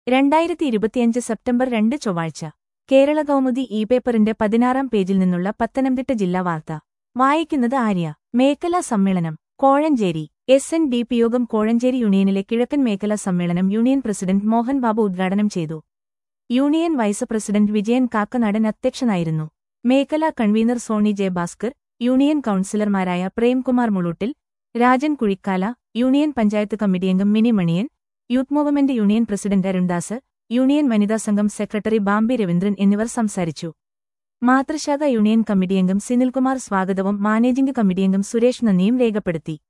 രണ്ടായിരത്തി ഇരുപത്തിയഞ്ച് സെപ്റ്റംബർ രണ്ട് ചൊവ്വാഴ്ച കേരള കൗമുദി ഇ പേപ്പറിന്റെ പതിനാറാം പേജിൽ നിന്നുള്ള പത്തനംതിട്ട ജില്ലാ വാർത്ത വായിക്കുന്നത് ആര്യ മേഖലാ സമ്മേളനം Kozhencherry S N D P Yogam Kozhencherry യൂണിയനിലെ കിഴക്കൻ മേഖലാ സമ്മേളനം യൂണിയൻ പ്രസിഡന്റ് മോഹൻ ബാബു ഉദ്ഘാടനം ചെയ്തു union vice president Vijayan Kakkanadan അധ്യക്ഷനായിരുന്നു മേഖലാ convener Soni J Bhaskar union കൌൺസിലർമാരായ പ്രേംകുമാർ മുളൂട്ടിൽ രാജൻ കുഴിക്കാല യൂണിയൻ പഞ്ചായത്ത് കമ്മിറ്റി അംഗം Mini Maniyan youth movement union president Arundas union വനിതാ സംഘം സെക്രട്ടറി ബാംബി രവീന്ദ്രൻ എന്നിവർ സംസാരിച്ചു മാതൃശാഖ യൂണിയൻ കമ്മിറ്റി അംഗം സിനിൽകുമാർ സ്വാഗതവും മാനേജിംഗ് കമ്മിറ്റി അംഗം സുരേഷ് നന്ദിയും രേഖപ്പെടുത്തി